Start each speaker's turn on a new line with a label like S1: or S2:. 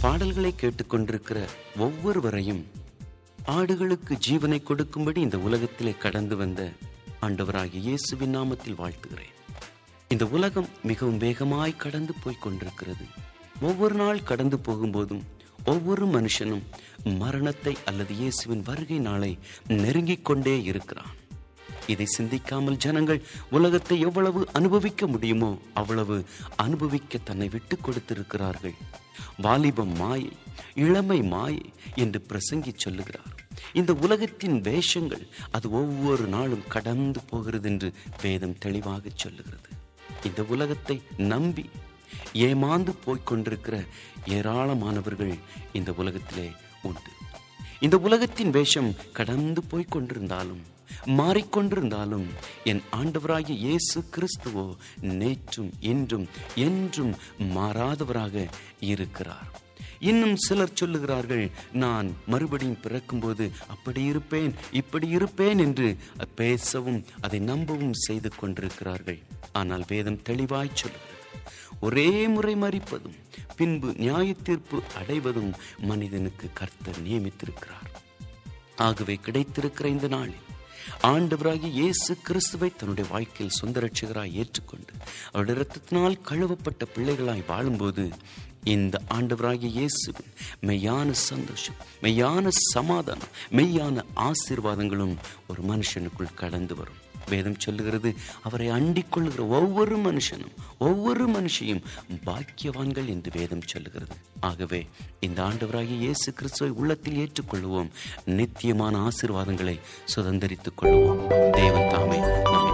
S1: பாடல்களை கேட்டுக்கொண்டிருக்கிற ஒவ்வொருவரையும் ஆடுகளுக்கு ஜீவனை கொடுக்கும்படி இந்த உலகத்திலே கடந்து வந்த ஆண்டவராகிய இயேசுவின் நாமத்தில் வாழ்த்துகிறேன் இந்த உலகம் மிகவும் வேகமாய் கடந்து போய் கொண்டிருக்கிறது ஒவ்வொரு நாள் கடந்து போகும்போதும் ஒவ்வொரு மனுஷனும் மரணத்தை அல்லது இயேசுவின் வருகை நாளை நெருங்கிக் கொண்டே இருக்கிறான் இதை சிந்திக்காமல் ஜனங்கள் உலகத்தை எவ்வளவு அனுபவிக்க முடியுமோ அவ்வளவு அனுபவிக்க தன்னை விட்டு கொடுத்திருக்கிறார்கள் வாலிபம் மாயை இளமை மாயை என்று பிரசங்கி சொல்லுகிறார் இந்த உலகத்தின் வேஷங்கள் அது ஒவ்வொரு நாளும் கடந்து போகிறது என்று வேதம் தெளிவாக சொல்லுகிறது இந்த உலகத்தை நம்பி ஏமாந்து போய்க் கொண்டிருக்கிற ஏராளமானவர்கள் இந்த உலகத்திலே உண்டு இந்த உலகத்தின் வேஷம் கடந்து போய்க் கொண்டிருந்தாலும் மாறிக்கொண்டிருந்தாலும் என் ஆண்டவராகிய இயேசு கிறிஸ்துவோ நேற்றும் இன்றும் என்றும் மாறாதவராக இருக்கிறார் இன்னும் சிலர் சொல்லுகிறார்கள் நான் மறுபடியும் பிறக்கும்போது அப்படி இருப்பேன் இப்படி இருப்பேன் என்று பேசவும் அதை நம்பவும் செய்து கொண்டிருக்கிறார்கள் ஆனால் வேதம் தெளிவாய் சொல்லுகிறது ஒரே முறை மறிப்பதும் பின்பு நியாய தீர்ப்பு அடைவதும் மனிதனுக்கு கர்த்தர் நியமித்திருக்கிறார் ஆகவே கிடைத்திருக்கிற இந்த நாளில் ஆண்டவராகிய இயேசு கிறிஸ்துவை தன்னுடைய வாழ்க்கையில் சொந்த ரட்சகராய் ஏற்றுக்கொண்டு அவருடைய இரத்தத்தினால் கழுவப்பட்ட பிள்ளைகளாய் வாழும்போது இந்த ஆண்டவராகிய இயேசுவின் மெய்யான சந்தோஷம் மெய்யான சமாதானம் மெய்யான ஆசீர்வாதங்களும் ஒரு மனுஷனுக்குள் கடந்து வரும் வேதம் சொல்லுகிறது அவரை அண்டிக் கொள்ளுகிற ஒவ்வொரு மனுஷனும் ஒவ்வொரு மனுஷியும் பாக்கியவான்கள் என்று வேதம் சொல்லுகிறது ஆகவே இந்த ஆண்டவராகிய இயேசு கிறிஸ்துவை உள்ளத்தில் ஏற்றுக்கொள்வோம் நித்தியமான ஆசீர்வாதங்களை சுதந்திரித்துக் கொள்வோம் தேவன் தாமே நம்மை